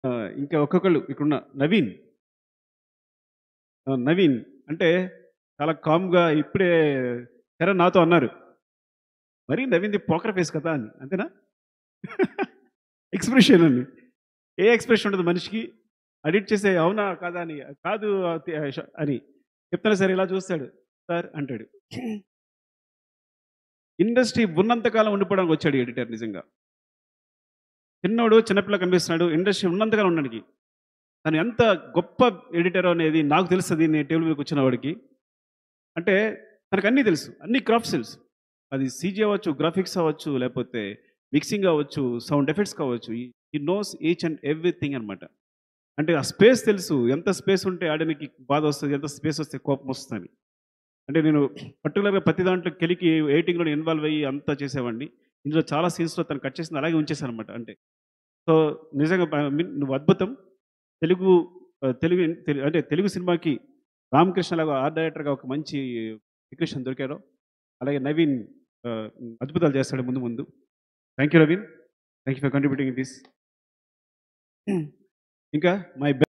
ఆ, ఇంకా ఒక్కొక్కళ్ళు ఇక్కడున్న నవీన్ ఆ, నవీన్ అంటే చాలా కామ్గా ఇప్పుడే సరే నాతో అన్నారు మరి నవీన్ది పోకర్ ఫేస్ కదా అని అంతేనా ఎక్స్ప్రెషన్ అని ఏ ఎక్స్ప్రెషన్ ఉంటుంది మనిషికి అడిట్ చేసే అవునా కాదా అని కాదు అది- అని చెప్తాను సరే ఇలా చూస్తాడు సార్ అంటాడు ఇండస్ట్రీ ఉన్నంతకాలం ఉండిపోవడానికి వచ్చాడు ఎడిటర్ నిజంగా చిన్నోడు చిన్నపిల్ల కనిపిస్తున్నాడు ఇండస్ట్రీ ఉన్నంతకాలం ఉండడానికి తను ఎంత గొప్ప ఎడిటర్ అనేది నాకు తెలుస్తుంది నేను టేబుల్ మీద కూర్చున్న వాడికి అంటే తనకు అన్నీ తెలుసు అన్ని క్రాఫ్ట్స్ తెలుసు అది సీజీ అవ్వచ్చు గ్రాఫిక్స్ అవ్వచ్చు లేకపోతే మిక్సింగ్ అవ్వచ్చు సౌండ్ ఎఫెక్ట్స్ కావచ్చు ఈ నోస్ ఈచ్ అండ్ ఎవ్రీథింగ్ అనమాట అంటే ఆ స్పేస్ తెలుసు ఎంత స్పేస్ ఉంటే ఆడడానికి బాధ వస్తుంది ఎంత స్పేస్ వస్తే కోపం వస్తుంది అంటే నేను పర్టికులర్గా ప్రతి దాంట్లో కెలికి ఎయిటింగ్లో ఇన్వాల్వ్ అయ్యి అంతా చేసేవాడిని ఇందులో చాలా సీన్స్లో తను కట్ చేసింది అలాగే ఉంచేసాను అనమాట అంటే సో నిజంగా I mean, నువ్వు అద్భుతం తెలుగు ఆ, తెలుగు తెలు- అంటే తెలుగు సినిమాకి రామకృష్ణ లాగా ఆర్ట్ డైరెక్టర్గా ఒక మంచి ఎక్విషన్ దొరికారు అలాగే నవీన్ ఆ, అద్భుతాలు చేస్తాడు ముందు ముందు thank you Naveen thank you for contributing this ఇంకా మై